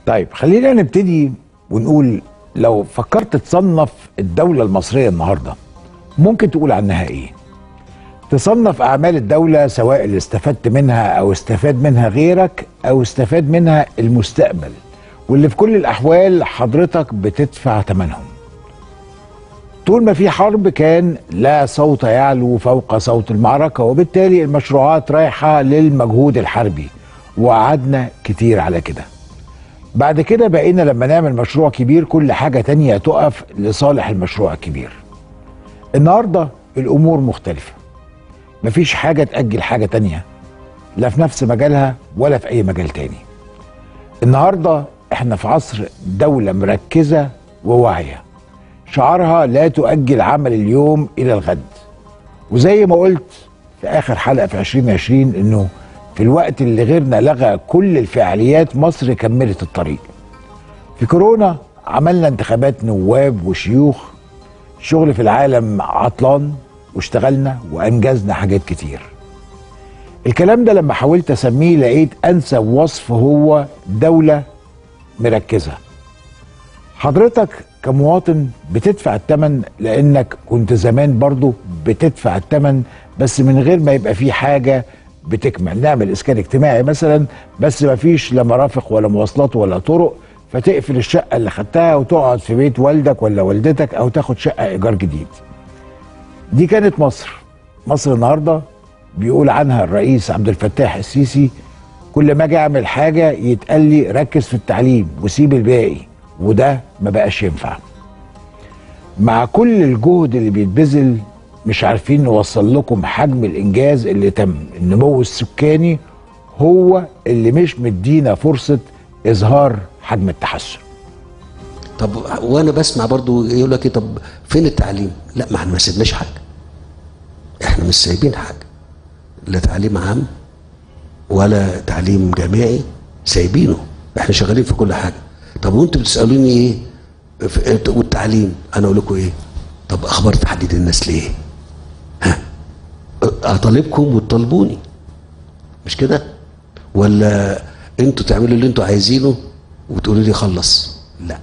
طيب خلينا نبتدي ونقول لو فكرت تصنف الدولة المصرية النهاردة ممكن تقول عنها ايه تصنف اعمال الدولة سواء اللي استفدت منها او استفاد منها غيرك او استفاد منها المستقبل واللي في كل الاحوال حضرتك بتدفع ثمنهم طول ما في حرب كان لا صوت يعلو فوق صوت المعركة وبالتالي المشروعات رايحة للمجهود الحربي وقعدنا كتير على كده بعد كده بقينا لما نعمل مشروع كبير كل حاجة تانية تقف لصالح المشروع الكبير النهاردة الأمور مختلفة مفيش حاجة تأجل حاجة تانية لا في نفس مجالها ولا في أي مجال تاني النهاردة احنا في عصر دولة مركزة وواعية شعارها لا تؤجل عمل اليوم إلى الغد وزي ما قلت في آخر حلقة في 2020 إنه في الوقت اللي غيرنا لغى كل الفعاليات مصر كملت الطريق في كورونا عملنا انتخابات نواب وشيوخ شغل في العالم عطلان واشتغلنا وانجزنا حاجات كتير الكلام ده لما حاولت اسميه لقيت انسب وصف هو دولة مركزة حضرتك كمواطن بتدفع الثمن لانك كنت زمان برضو بتدفع الثمن بس من غير ما يبقى في حاجة بتكمل نعمل اسكان اجتماعي مثلا بس ما فيش لا مرافق ولا مواصلات ولا طرق فتقفل الشقة اللي خدتها وتقعد في بيت والدك ولا والدتك او تاخد شقة ايجار جديد دي كانت مصر مصر النهارده بيقول عنها الرئيس عبد الفتاح السيسي كل ما اجي اعمل حاجه يتقال لي ركز في التعليم وسيب الباقي وده ما بقاش ينفع مع كل الجهد اللي بيتبذل مش عارفين نوصل لكم حجم الانجاز اللي تم النمو السكاني هو اللي مش مدينا فرصه اظهار حجم التحسن طب وانا بسمع برضو يقول لك ايه طب فين التعليم؟ لا ما احنا ما سيبناش حاجه. احنا مش سايبين حاجه. لا تعليم عام ولا تعليم جامعي سايبينه. احنا شغالين في كل حاجه. طب وانتوا بتسالوني ايه؟ في- والتعليم انا اقول لكم ايه؟ طب اخبار تحديد الناس ليه؟ ها؟ اطالبكم وتطالبوني. مش كده؟ ولا انتوا تعملوا اللي انتوا عايزينه وتقولوا لي خلص؟ لا.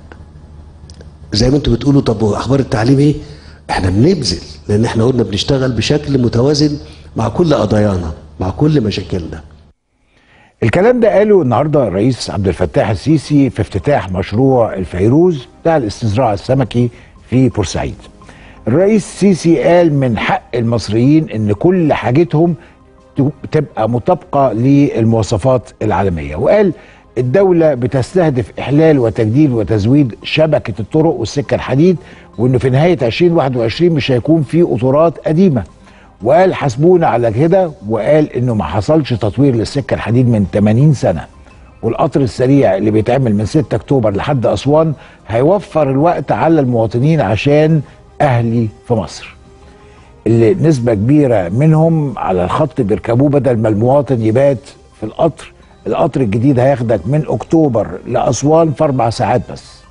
زي ما انتوا بتقولوا طب واخبار التعليم ايه؟ احنا بنبذل لان احنا قلنا بنشتغل بشكل متوازن مع كل قضايانا مع كل مشاكلنا الكلام ده قاله النهارده الرئيس عبد الفتاح السيسي في افتتاح مشروع الفيروز بتاع الاستزراع السمكي في بورسعيد. الرئيس السيسي قال من حق المصريين ان كل حاجتهم ت- تبقى مطابقه للمواصفات العالميه وقال الدولة بتستهدف إحلال وتجديد وتزويد شبكة الطرق والسكة الحديد وإنه في نهاية 2021 مش هيكون في قطورات قديمة وقال حاسبونا على كده وقال انه ما حصلش تطوير للسكه الحديد من 80 سنه والقطر السريع اللي بيتعمل من 6 اكتوبر لحد اسوان هيوفر الوقت على المواطنين عشان اهلي في مصر اللي نسبه كبيره منهم على الخط بيركبوه بدل ما المواطن يبات في القطر القطر الجديد هياخدك من اكتوبر لاسوان في اربع ساعات بس